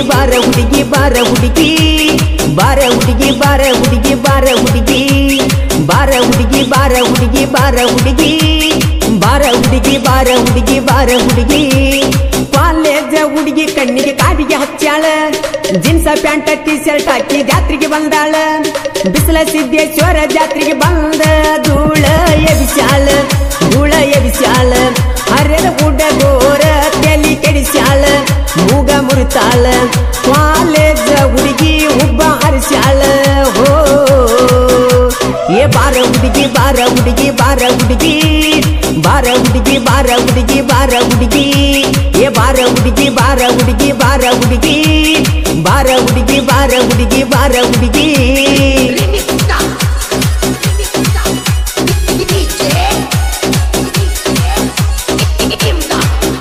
ಬಾರ ಹುಡುಗಿ ಬಾರ ಹುಡುಗಿ ಬಾರ ಹುಡುಗಿ ಬಾರ ಹುಡುಗಿ ಬಾರ ಹುಡುಗಿ ಬಾರ ಹುಡುಗಿ ಬಾರ ಹುಡುಗಿ ಬಾರ ಹುಡುಗಿ ಬಾರ ಹುಡುಗಿ ಬಾರ ಹುಡುಗಿ ಬಾರ ಹುಡುಗಿ ಕಾಲೇಜ ಹುಡುಗಿ ಕಣ್ಣಿಗೆ ಕಾವಿಗೆ ಹಚ್ಚಾಳ ಜೀನ್ಸ ಪ್ಯಾಂಟ್ ಟಿ ಶರ್ಟ್ ಹಾಕಿ ಜಾತ್ರೆಗೆ ಬಂದಾಳ ಬಿಸಿಲ ಸಿದ್ದೇಶ್ವರ ಜಾತ್ರೆಗೆ ಬಂದ ಧೂಳ ಎಬಿಸಾಳ ಧೂಳ ಎಬಿಸಾಳ ಹರಿದ ಹುಡುಗೋರ ತಲಿ ಕೆಡಿಸ್ಯಾಳ ಮೂಗ ಮುರಿತಾಳ ಕಾಲೇಜ ಹುಡುಗಿ ಒಬ್ಬ ಹರಿಸ್ಯಾಳ ಹೋ ಏ ಬಾರ ಹುಡುಗಿ ಬಾರ ಹುಡುಗಿ ಬಾರ ಹುಡುಗಿ ಬಾರ ಹುಡುಗಿ ಬಾರ ಹುಡುಗಿ ಬಾರ ಹುಡುಗಿ ಏ ಬಾರ ಹುಡುಗಿ ಬಾರ ಹುಡುಗಿ ಬಾರ ಹುಡುಗಿ ಬಾರ ಹುಡುಗಿ ಬಾರ ಹುಡುಗಿ ಬಾರ ಹುಡುಗಿ Remixta. Remixta. DJ. Imda.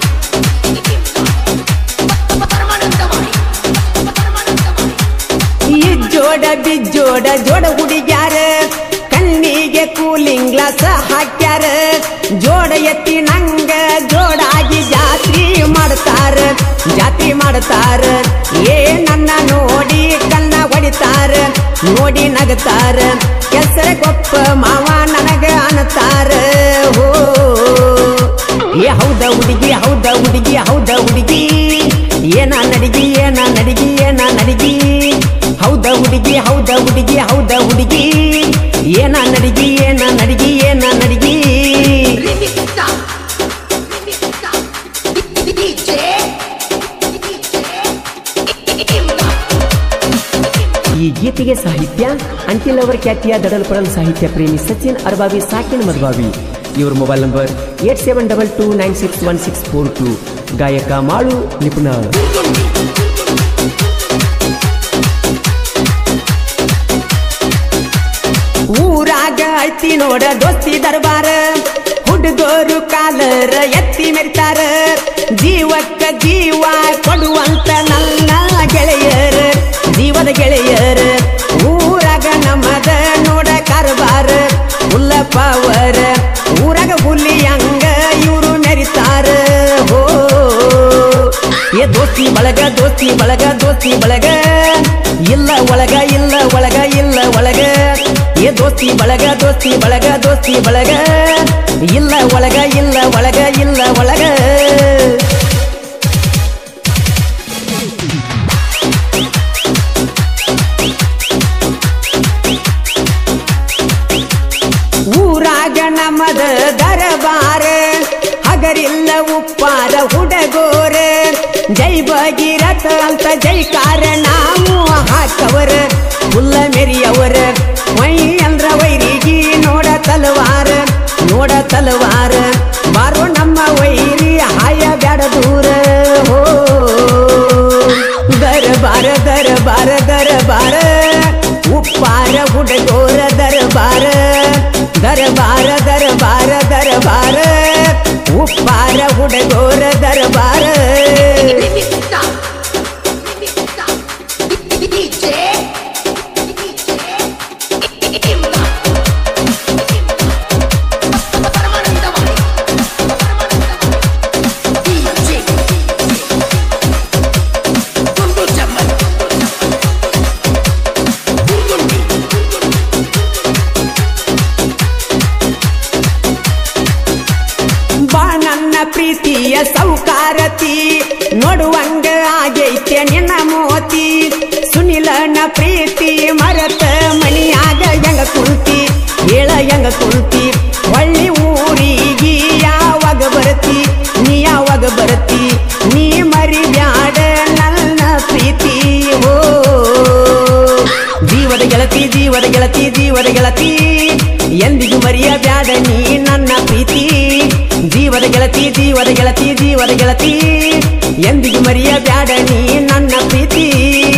Imda. ಪರಮಾನಂದಮಯಿ. ಪರಮಾನಂದಮಯಿ. ಈ ಜೋಡ ಬಿಜ್ಜೋಡ ಜೋಡ ಹುಡುಗ್ಯಾರ ಕಣ್ಣಿಗೆ ಕೂಲಿಂಗ್ ಗ್ಲಾಸ್ ಹಾಕ್ಯಾರ ಜೋಡ ಎತ್ತಿ ನಂಗ ಜೋಡಾಗಿ ಜಾತ್ರಿ ಮಾಡ್ತಾರ ಜಾತ್ರಿ ಮಾಡ್ತಾರ ಏ ನನ್ನ ನೋಡಿ ಕಣ್ಣ ಹೊಡಿತಾರ ನೋಡಿ ನಗತಾರ ಕೆಸರ ಗೊಪ್ಪ ಮಾವ ನನಗ ಅನ್ನತಾರ ಹೋ ಏ ಹೌದ ಹುಡುಗಿ ಹೌದ ಹುಡುಗಿ ಹೌದ ಹುಡುಗಿ ಏನ ನಡಿಗಿ ಏನ ನಡಿಗಿ ಏನ ನಡಿಗಿ ಹೌದ ಹುಡುಗಿ ಹೌದ ಹುಡುಗಿ ಹೌದ ಹುಡುಗಿ ಏನ ನಡಿಗಿ ಏನ ನಡಿಗಿ ಏನ ನಡಿಗಿ Remixta. Remixta. DJ. Imda. ಈ ಗೀತೆಗೆ ಸಾಹಿತ್ಯ ಅಂಟಿಲ್ ಅವರ ಖ್ಯಾತಿಯ ದಡಲ್ ಪಡಲ್ ಸಾಹಿತ್ಯ ಪ್ರೇಮಿ ಸಚಿನ್ ಅರ್ಬಾವಿ ಸಾಕಿನ್ ಮದ್ಬಾವಿ ಇವ್ರ mobile number eight seven double two nine six one six four two ಗಾಯಕ ಮಾಳು ನಿಪುಣ ಊರಾಗ ಐತಿ ನೋಡ ದೋಸ್ತಿ ದರ್ಬಾರ ಹುಡುಗೋರು ಕಾಲರ ಎತ್ತಿ ಮೆರಿತಾರ ಜೀವಕ್ಕ ಜೀವ ಕೊಡುವಂತ ನನ್ನ ಗೆಳೆಯರ ಜೀವದ ಗೆಳೆಯರ ಊರಾಗ ನಮ್ಮದ ನೋಡ ಕಾರಬಾರ ಹುಲ್ಲ ಪವರ ಊರಾಗ ಹುಲಿ ಹಂಗ ಇವರು ಮೆರಿತಾರ ಹೋ ಏ ದೋಸ್ತಿ ಬಳಗ ದೋಸ್ತಿ ಬಳಗ ದೋಸ್ತಿ ಬಳಗ ಇಲ್ಲ ಒಳಗ ಇಲ್ಲ ಒಳಗ ಇಲ್ಲ ಒಳಗ ಏ ದೋಸ್ತಿ ಬಳಗ ದೋಸ್ತಿ ಬಳಗ ದೋಸ್ತಿ ಬಳಗ ಇಲ್ಲ ಒಳಗ ಇಲ್ಲ ಒಳಗ ಇಲ್ಲ ಒಳಗ ಊರಾಗ ನಮ್ಮದ ದರಬಾರ ಹಗರಿಲ್ಲ ಉಪ್ಪಾರ ಹುಡಗೋರ ಜೈ ಭಗೀರಥ ಅಂತ ಜೈಕಾರ ನಾವು ಹಾಕವರ ಹುಲ್ಲ ಮೆರಿಯವರ ಮೈ ಅಂದ್ರ ವೈರಿಗೆ ನೋಡ ತಲವಾರ ನೋಡ ತಲವಾರ ಬಾರೋ ನಮ್ಮ ವೈರಿ ಹಾಯ ಬ್ಯಾಡ ದೂರ ಹೋ ದರಬಾರ ದರಬಾರ ದರಬಾರ Uppara ಹುಡುಗೋರ ದರಬಾರ ದರಬಾರ ದರಬಾರ ದರಬಾರ Uppara ಹುಡುಗೋರ ದರಬಾರ Remixta. Remixta. DJ. Imda. ಪರಮಾನಂದಮಯಿ. ಪರಮಾನಂದಮಯಿ. DJ. ಗುಂಡು ಚಮ್ಮನ್. ಗುಂಡುಂಡಿ. ಬಾ ನನ್ನ ಪ್ರೀತಿಯ ಸೌಕಾರತಿ ನೋಡುವಂಗ ಆಗೈತೆ ನಿನ್ನ ಮೋತಿ ಸುನಿಲನ ಪ್ರೀತಿ ಮರತ ಮಣಿಯಾಗ ಹೆಂಗ ಕುಂತಿ ಹೇಳ ಹೆಂಗ ಕುಂತಿ ಒಳ್ಳಿ ಊರಿಗೆ ಯಾವಾಗ ಬರತಿ ನೀ ಯಾವಾಗ ಬರತಿ ನೀ ಮರಿ ಬ್ಯಾಡ ನನ್ನ ಪ್ರೀತಿ ಓ ಜೀವದ ಗೆಳತಿ ಜೀವದ ಗೆಳತಿ ಜೀವದ ಗೆಳತಿ ಎಂದಿಗೂ ಮರಿಯ ಬ್ಯಾಡ ನೀ ನನ್ನ ಪ್ರೀತಿ ಜೀವದ ಗೆಳತಿ ಜೀವದ ಗೆಳತಿ ಜೀವದ ಗೆಳತಿ ಎಂದಿಗೂ ಮರಿಯ ಬ್ಯಾಡ ನೀ ನನ್ನ ಪ್ರೀತಿ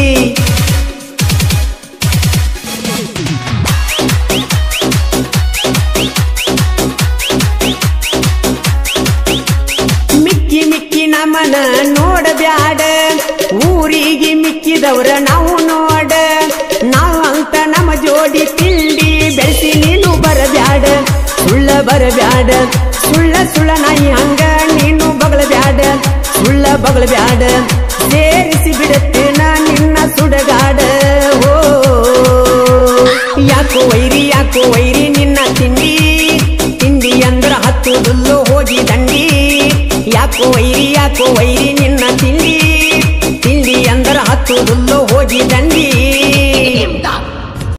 ಮಿಕ್ಕಿ ಮಿಕ್ಕಿ ನಮನ ನೋಡಬ್ಯಾಡ ಊರಿಗೆ ಮಿಕ್ಕಿದವ್ರ ನಾವು ನೋಡ ನಾವು ಅಂತ ನಮ್ಮ ಜೋಡಿ ತಿಂಡಿ ಬೆಳೆಸಿ ನೀನು ಬರಬ್ಯಾಡ ಸುಳ್ಳ ಬರಬ್ಯಾಡ ಸುಳ್ಳ ಸುಳ್ಳ ನಾಯಿ ಹಂಗ ನೀನು ಬಗಳ ಬ್ಯಾಡ ಸುಳ್ಳ ಬಗಳ ಬ್ಯಾಡ ಸೇರಿಸಿ ಬಿಡುತ್ತೇನ ಯಾಕೋ ವೈರಿ ಯಾಕೋ ವೈರಿ ನಿನ್ನ ತಿಂಡಿ ತಿಂಡಿ ಅಂದರ ಹತ್ತುದುಲ್ಲೋ ಹೋಗಿ ದಂಡಿ